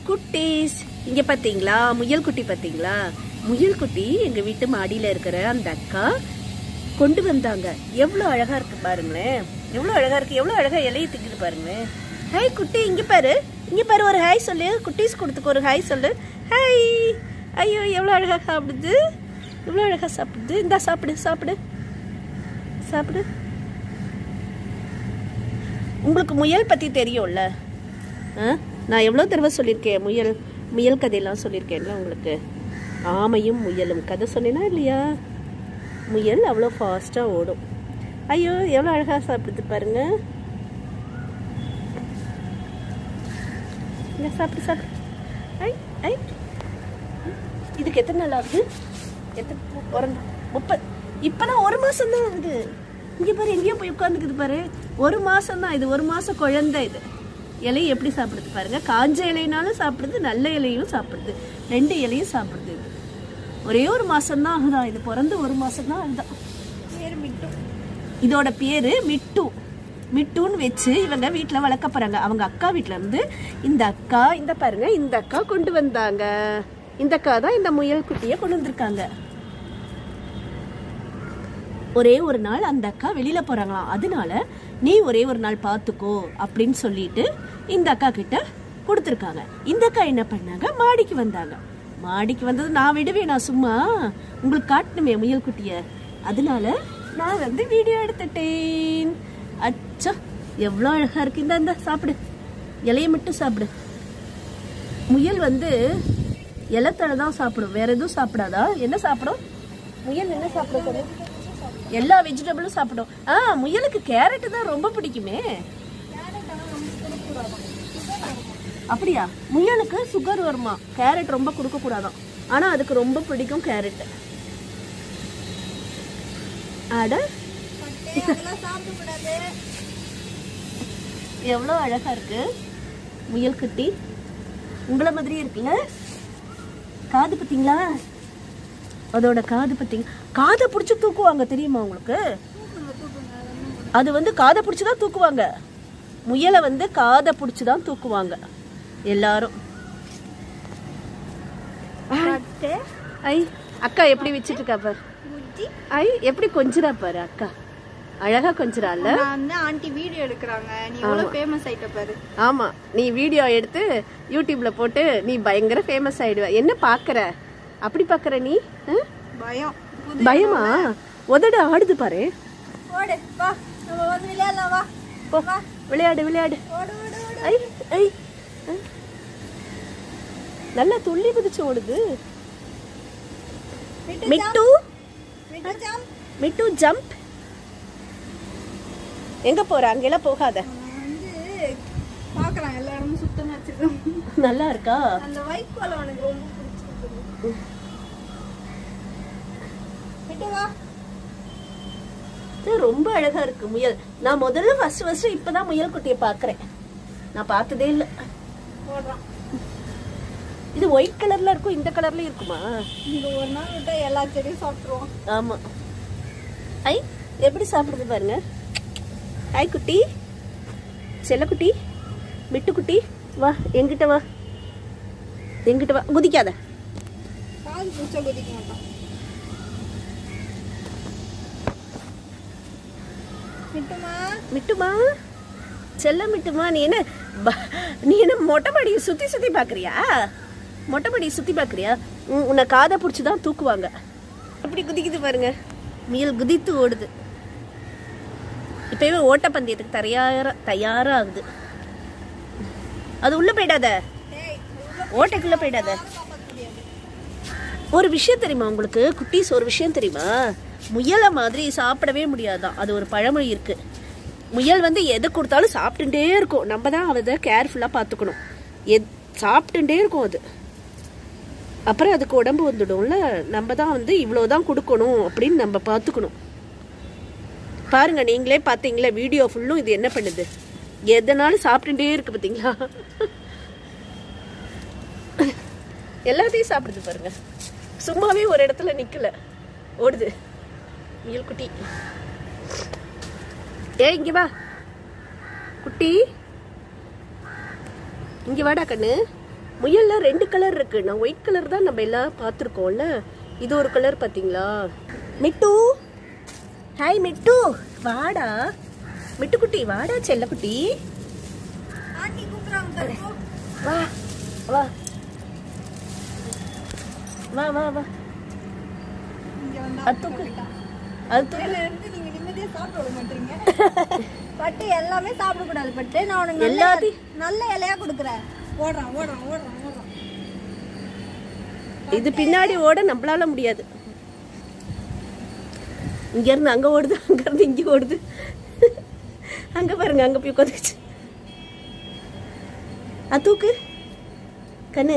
குட்டீஸ் இங்க பாத்தீங்களா முயல் குட்டி பாத்தீங்களா முயல் குட்டி எங்க வீட்டு மாடியில இருக்கிற அந்த அக்கா கொண்டு வந்தாங்க எவ்வளவு அழகா இருக்கு பாருங்களேன் எவ்வளவு அழகா இருக்கு எவ்வளவு அழகா இலையை திங்குது பாருங்களேன் ஹாய் குட்டி இங்க பாரு இங்க பாரு ஒரு ஹாய் சொல்லு குட்டீஸ் கொடுத்துக்கு ஒரு ஹாய் சொல்லு ஹாய் ஐயோ எவ்வளவு அழகா சாப்பிடுது எவ்வளவு அழகா சாப்பிடுது இந்தா சாப்பிடு சாப்பிடு சாப்பிடு உங்களுக்கு முயல் பத்தி தெரியும்ல ஆ? நான் எவ்வளோ தடவை சொல்லியிருக்கேன் முயல் முயல் கதையெல்லாம் சொல்லியிருக்கேன்ல உங்களுக்கு ஆமையும் முயலும் கதை சொன்னேனா இல்லையா முயல் அவ்வளோ ஃபாஸ்ட்டாக ஓடும் ஐயோ எவ்வளோ அழகாக சாப்பிடுது பாருங்க இங்க சாப்பிடு சாப்பிடு ஐ ஐ இதுக்கு எத்தனை நாள் ஆகுது எத்தனை பிறந்த முப்பது இப்போதான் ஒரு மாதம் தான் ஆகுது இங்கே பாரு எங்கேயோ போய் உட்காந்துக்குது பாரு ஒரு மாதம் தான் இது ஒரு மாதம் குழந்தை இது இலையை எப்படி சாப்பிடுது பாருங்க காஞ்ச இலையினாலும் சாப்பிடுது நல்ல இலையும் சாப்பிடுது ரெண்டு இலையும் சாப்பிடுது இது ஒரே ஒரு மாசம் தான் ஆகுதா இது பிறந்து ஒரு மாசம் தான் ஆகுதா இதோட பேரு மிட்டு மிட்டுன்னு வச்சு இவங்க வீட்டில் வளர்க்க போறாங்க அவங்க அக்கா வீட்ல இருந்து இந்த அக்கா இந்த பாருங்க இந்த அக்கா கொண்டு வந்தாங்க இந்த அக்கா தான் இந்த முயல் குட்டியை கொண்டு வந்திருக்காங்க ஒரே ஒரு நாள் அந்த அக்கா வெளியில போறாங்களாம் அதனால நீ ஒரே ஒரு நாள் பாத்துக்கோ அப்படின்னு சொல்லிட்டு இந்த அக்கா கிட்ட கொடுத்துருக்காங்க இந்த அக்கா என்ன பண்ணாங்க மாடிக்கு வந்தாங்க மாடிக்கு வந்தது நான் விடுவேன் நான் சும்மா உங்களுக்கு காட்டணுமே முயல் குட்டிய அதனால நான் வந்து வீடியோ எடுத்துட்டேன் அச்சா எவ்வளோ அழகா இருக்கு இந்த இந்த சாப்பிடு இலைய மட்டும் சாப்பிடு முயல் வந்து இலத்தழை தான் சாப்பிடும் வேற எதுவும் சாப்பிடாதா என்ன சாப்பிடும் முயல் என்ன சாப்பிடும் சொல்லு எல்லா வெஜிடபிளும் சாப்பிடும் ஆ முயலுக்கு கேரட் தான் ரொம்ப பிடிக்குமே அப்படியா முயலுக்கு சுகர் வருமா கேரட் ரொம்ப கொடுக்க கூடாதாம் ஆனா அதுக்கு ரொம்ப பிடிக்கும் கேரட் அட எவ்வளோ அழகா இருக்கு முயல் குட்டி உங்களை மாதிரியே இருக்குல்ல காது பார்த்தீங்களா அதோட காது பார்த்தீங்க காதை பிடிச்சி தூக்குவாங்க தெரியுமா உங்களுக்கு அது வந்து காதை பிடிச்சி தான் தூக்குவாங்க முயலை வந்து காதை பிடிச்சி தான் தூக்குவாங்க எல்லாரும் ஐ அக்கா எப்படி வச்சிட்டு இருக்கா பாரு ஐ எப்படி கொஞ்சிரா பாரு அக்கா அழகா கொஞ்சிரால நான் வந்து ஆண்டி வீடியோ எடுக்கிறாங்க நீ எவ்வளவு ஃபேமஸ் ஆயிட்ட பாரு ஆமா நீ வீடியோ எடுத்து யூடியூப்ல போட்டு நீ பயங்கர ஃபேமஸ் ஆயிடுவ என்ன பாக்குற அப்படி பாக்குற நீ ஆ? பயம் பயமா உதடு ஆடுது பாரு ஓடு வா நம்ம வந்து விளையாடலாம் வா போ விளையாடு விளையாடு ஓடு ஓடு ஓடு ஐ ஐ ஆ. நல்லா துள்ளி குதிச்சு ஓடுது மிட்டு மிட்டு ஜாம் மிட்டு ஜம்ப் எங்க போற அங்கெல்லாம் போகாத நான் வந்து பாக்குறேன் எல்லா இடமும் சுத்தமா வச்சிருக்கோம் நல்லா இருக்கா அந்த ஒயிட் கோலம் எனக்கு ரொம்ப பிடிச்சிருக்கு மிட்டு வா இது ரொம்ப அழகா இருக்கு முயல் நான் முதல்ல ஃபர்ஸ்ட் ஃபர்ஸ்ட் இப்பதான் முயல் குட்டியை பாக்குறேன் நான் பார்த்ததே இல்ல ஓடுறான் இது ஒயிட் கலர்ல இருக்கும் இந்த கலர்ல இருக்குமா இந்த ஒரு நாள் விட்டா எல்லா செடியும் சாப்பிட்டுருவோம் ஆமா ஐ எப்படி சாப்பிடுது பாருங்க ஹாய் குட்டி செல்லக்குட்டி மிட்டு குட்டி வா எங்கிட்ட வா எங்கிட்ட வா குதிக்காத காது பிடிச்சா குதிக்க மாட்டான் மிட்டுமா மிட்டுமா செல்ல மிட்டுமா நீ என்ன ப- நீ என்ன மொட்டை மாடியை சுத்தி சுத்தி பாக்குறியா மொட்டை மாடியை சுத்தி பாக்குறியா உன்- உன்னை காதை பிடிச்சி தான் தூக்குவாங்க எப்படி குதிக்குது பாருங்க முயல் குதித்து ஓடுது இப்பவே ஓட்டப்பந்தயத்துக்கு தயாரா தயாராகுது அது உள்ள போயிடாத டேய் ஓட்டைக்குள்ள போயிடாத காப்பாற்ற முடியாது ஒரு விஷயம் தெரியுமா உங்களுக்கு குட்டீஸ் ஒரு விஷயம் தெரியுமா முயலை மாதிரி சாப்பிடவே முடியாதான் அது ஒரு பழமொழி இருக்கு முயல் வந்து எது கொடுத்தாலும் சாப்பிட்டுட்டே இருக்கும் நம்ம தான் அதை கேர்ஃபுல்லாக பார்த்துக்கணும் எத் சாப்பிட்டுட்டே இருக்கும் அது அப்புறம் அதுக்கு உடம்பு வந்துடும்ல நம்ம தான் வந்து இவ்வளோதான் கொடுக்கணும் அப்படின்னு நம்ம பார்த்துக்கணும் பாருங்க நீங்களே பார்த்தீங்களா வீடியோ ஃபுல்லும் இது என்ன பண்ணுது எதனாலும் சாப்பிட்டுட்டே இருக்கு பார்த்தீங்களா எல்லாத்தையும் சாப்பிடுது பாருங்க சும்மாவே ஒரு இடத்துல நிக்கல ஓடுது முயல் குட்டி ஏ இங்க வா குட்டி இங்க வாடா கண்ணு முயல்ல ரெண்டு கலர் இருக்கு நான் ஒயிட் கலர் தான் நம்ம எல்லாம் பார்த்துருக்கோம்ல இது ஒரு கலர் பாத்தீங்களா மிட்டு ஹாய் மிட்டு வாடா மிட்டுக்குட்டி வாடா செல்லக்குட்டி ஆண்டி கூப்பிடுறாங்க பாரு. வா வா வா வா வா இங்க வந்தா அது தூக்கு அது தூக்கு இதுல இருந்து நீங்க நிம்மதியா சாப்பிட விட மாட்டீங்க பட்டு எல்லாமே சாப்பிட கூடாது பட்டு நான் உனக்கு நல்ல எல்லாத்தையும் நல்ல இலையா கொடுக்குறேன் ஓடுறான் ஓடுறான் ஓடுறான் ஓடுறான் இது பின்னாடி ஓட நம்மளால முடியாது இங்க இருந்து அங்க ஓடுது அங்க இருந்து இங்க ஓடுது அங்க பாருங்க அங்க போய் உட்காந்துச்சு அது தூக்கு கண்ணு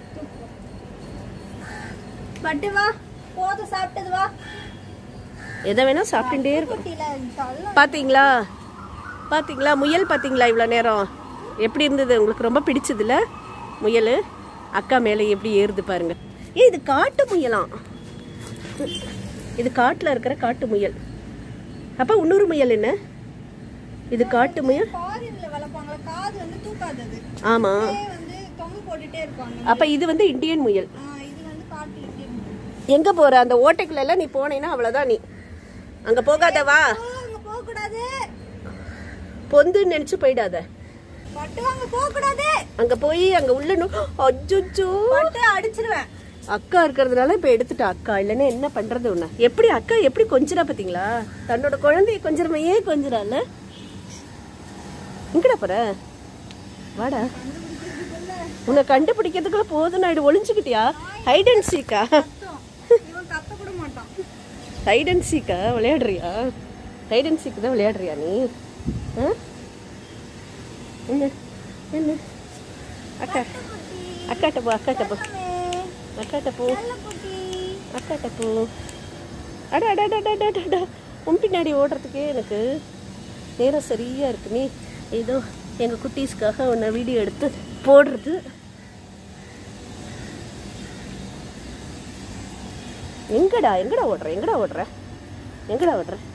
பட்டு வா போதும் சாப்பிட்டது வா எதை வேணா சாப்பிட்டுட்டே இருக்கும் குட்டியில தள்ள பாத்தீங்களா பாத்தீங்களா முயல் பாத்தீங்களா இவ்வளோ நேரம் எப்படி இருந்தது உங்களுக்கு ரொம்ப பிடிச்சதுல முயல் அக்கா மேலே எப்படி ஏறுது பாருங்க ஏ இது காட்டு முயலாம் இது காட்டுல இருக்கிற காட்டு முயல் அப்ப இன்னொரு முயல் என்ன இது காட்டு முயல் ஃபாரின்ல வளர்ப்பாங்களா காது வந்து தூக்காதது ஆமா இதே வந்து தொங்கு போட்டுட்டே இருப்பாங்க அப்ப இது வந்து இந்தியன் முயல் ஆ, இது வந்து காட்டு இந்தியன் எங்க போற அந்த ஓட்டைக்குள்ள எல்லாம் நீ போனேன்னா அவ்வளவுதான் நீ அங்க போகாத வா ஓ, அங்க போக கூடாது பொந்துன்னு நினைச்சு போயிடாத பட்டு அங்க போக கூடாது அங்க போய் அங்க உள்ள நு- அச்சச்சோ பட்டு அடிச்சிருவேன் அக்கா இருக்கிறதுனால இப்ப எடுத்துட்டா அக்கா இல்லைன்னா என்ன பண்றது உன்ன எப்படி அக்கா எப்படி கொஞ்சிரா பாத்தீங்களா தன்னோட குழந்தைய கொஞ்சிரமையே கொஞ்சிரால எங்கடா போற வாடா உன்னை கண்டுபிடிக்கிறதுக்குள்ள போதும் நான் ஒளிஞ்சுக்கிட்டியா ஹைட் அண்ட் சீக்கா கத்தும். இவன் கத்த கூட மாட்டான் ஹைட் அண்ட் சீக்கா விளையாடுறியா ஹைட் அண்ட் சீக்கு தான் விளையாடுறியா நீ ஆ? என்ன என்ன அக்கா அக்காட்ட போ அக்காட்ட போ அக்காட்ட போ குட்டி அக்காட்ட போ அட அட அட அட அட அட உன் பின்னாடி ஓடுறதுக்கே எனக்கு நேரம் சரியா இருக்கு நீ ஏதோ எங்க குட்டீஸ்க்காக உன்னை வீடியோ எடுத்து போடுறது எங்கடா எங்கடா ஓடுற எங்கடா ஓடுற எங்கடா ஓடுற